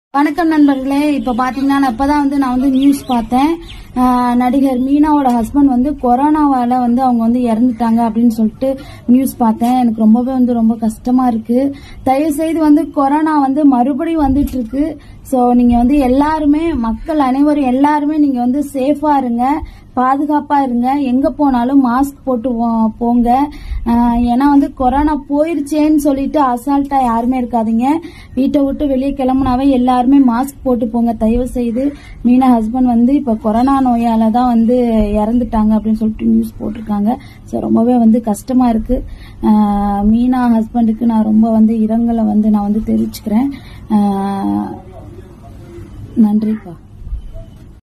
வணக்கம் நண்பர்களே இப்ப பாத்தீங்கன்னா நான் இப்பதான் வந்து நான் வந்து நியூஸ் பார்த்தேன் ஆஹ் நடிகர் மீனாவோட ஹஸ்பண்ட் வந்து கொரோனாவால வந்து அவங்க வந்து இறந்துட்டாங்க அப்படின்னு சொல்லிட்டு நியூஸ் பார்த்தேன் எனக்கு ரொம்பவே வந்து ரொம்ப கஷ்டமா இருக்கு தயவு செய்து வந்து கொரோனா வந்து மறுபடியும் வந்துட்டு இருக்கு ஸோ நீங்க வந்து எல்லாருமே மக்கள் அனைவரும் எல்லாருமே நீங்க வந்து சேஃபா இருங்க பாதுகாப்பா இருங்க எங்க போனாலும் மாஸ்க் போட்டு போ- போங்க ஆஹ் ஏன்னா வந்து கொரோனா போயிருச்சேன்னு சொல்லிட்டு அசால்ட்டா யாருமே இருக்காதீங்க வீட்டை விட்டு வெளியே கிளம்புனாவே எல்லாருமே மாஸ்க் போட்டு போங்க தயவு செய்து மீனா ஹஸ்பண்ட் வந்து இப்ப கொரோனா நோயால தான் வந்து இறந்துட்டாங்க அப்படின்னு சொல்லிட்டு நியூஸ் போட்டிருக்காங்க ஸோ ரொம்பவே வந்து கஷ்டமா இருக்கு ஆஹ் மீனா ஹஸ்பண்டுக்கு நான் ரொம்ப வந்து இரங்கலை வந்து நான் வந்து தெரிவிச்சுக்கிறேன் ஆஹ் நன்றிப்பா